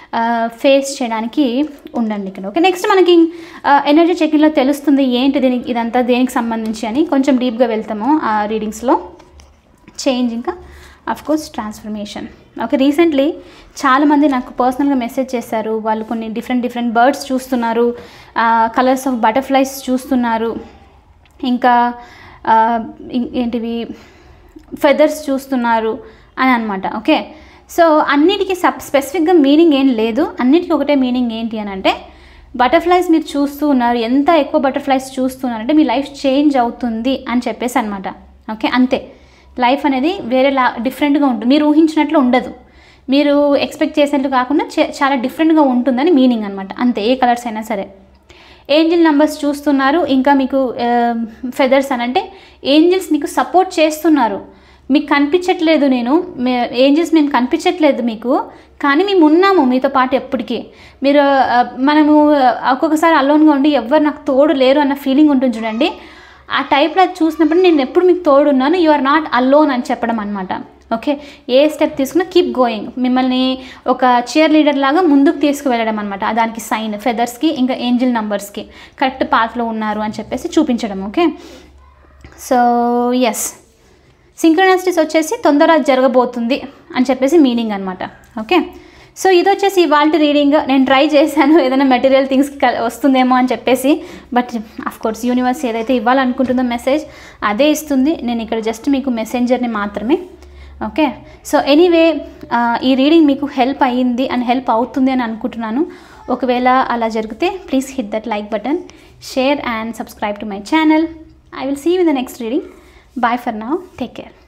ఫేస్ చేయడానికి ఉండండి ఇక్కడ ఓకే నెక్స్ట్ మనకి ఎనర్జీ చెకింగ్లో తెలుస్తుంది ఏంటి దీనికి ఇదంతా దేనికి సంబంధించి అని కొంచెం డీప్గా వెళ్తాము ఆ రీడింగ్స్లో చేంజ్ ఇంకా of course transformation okay recently చాలామంది నాకు పర్సనల్గా మెసేజ్ చేశారు వాళ్ళు కొన్ని డిఫరెంట్ డిఫరెంట్ బర్డ్స్ చూస్తున్నారు కలర్స్ ఆఫ్ బటర్ఫ్లైస్ చూస్తున్నారు ఇంకా ఆ, ఇం- ఏంటివి ఫెదర్స్ చూస్తున్నారు అని అనమాట ఓకే సో అన్నిటికీ సబ్ స్పెసిఫిక్గా మీనింగ్ ఏం లేదు అన్నిటికీ ఒకటే మీనింగ్ ఏంటి అని అంటే బటర్ఫ్లైస్ మీరు చూస్తూ ఉన్నారు ఎంత ఎక్కువ బటర్ఫ్లైస్ చూస్తున్నారంటే మీ లైఫ్ చేంజ్ అవుతుంది అని చెప్పేసి అనమాట ఓకే అంతే లైఫ్ అనేది వేరేలా డిఫరెంట్గా ఉంటుంది మీరు ఊహించినట్లు ఉండదు మీరు ఎక్స్పెక్ట్ చేసినట్లు కాకుండా చే- చాలా డిఫరెంట్గా ఉంటుందని మీనింగ్ అనమాట అంతే ఏ కలర్స్ అయినా సరే ఏంజిల్ నెంబర్స్ చూస్తున్నారు ఇంకా మీకు ఫెదర్స్ అని అంటే ఏంజిల్స్ మీకు సపోర్ట్ చేస్తున్నారు మీకు కనిపించట్లేదు నేను ఏంజిల్స్ మేము కనిపించట్లేదు మీకు కానీ మేము ఉన్నాము మీతో పాటు ఎప్పటికీ మీరు ఆ, మనము ఆ, ఒక్కొక్కసారి అలోన్గా ఉండి ఎవరు నాకు తోడు లేరు అన్న ఫీలింగ్ ఉంటుంది చూడండి ఆ టైప్లో అది చూసినప్పుడు నేను ఎప్పుడు మీకు తోడున్నాను యు ఆర్ నాట్ అలోన్ అని చెప్పడం అనమాట ఓకే ఏ స్టెప్ తీసుకున్నా కీప్ గోయింగ్ మిమ్మల్ని ఒక చీర్ లీడర్ లాగా ముందుకు తీసుకువెళ్ళడం అనమాట దానికి సైన్ ఫెదర్స్కి ఇంకా ఏంజిల్ నంబర్స్కి కరెక్ట్ పాత్లో ఉన్నారు అని చెప్పేసి చూపించడం ఓకే సో ఎస్ సింక్రనసిటీస్ వచ్చేసి తొందర జరగబోతుంది అని చెప్పేసి మీనింగ్ అనమాట ఓకే సో ఇది వచ్చేసి ఇవాళ రీడింగ్ నేను ట్రై చేశాను ఏదైనా మెటీరియల్ థింగ్స్కి వస్తుందేమో అని చెప్పేసి బట్ అఫ్ కోర్స్ యూనివర్స్ ఏదైతే ఇవ్వాలనుకుంటుందో మెసేజ్ అదే ఇస్తుంది నేను ఇక్కడ జస్ట్ మీకు మెసెంజర్ని మాత్రమే ఓకే సో ఎనీవే ఈ రీడింగ్ మీకు హెల్ప్ అయ్యింది అండ్ హెల్ప్ అవుతుంది అని అనుకుంటున్నాను ఒకవేళ అలా జరిగితే please hit that like button share and subscribe to my channel I will see you in the next reading bye for now take care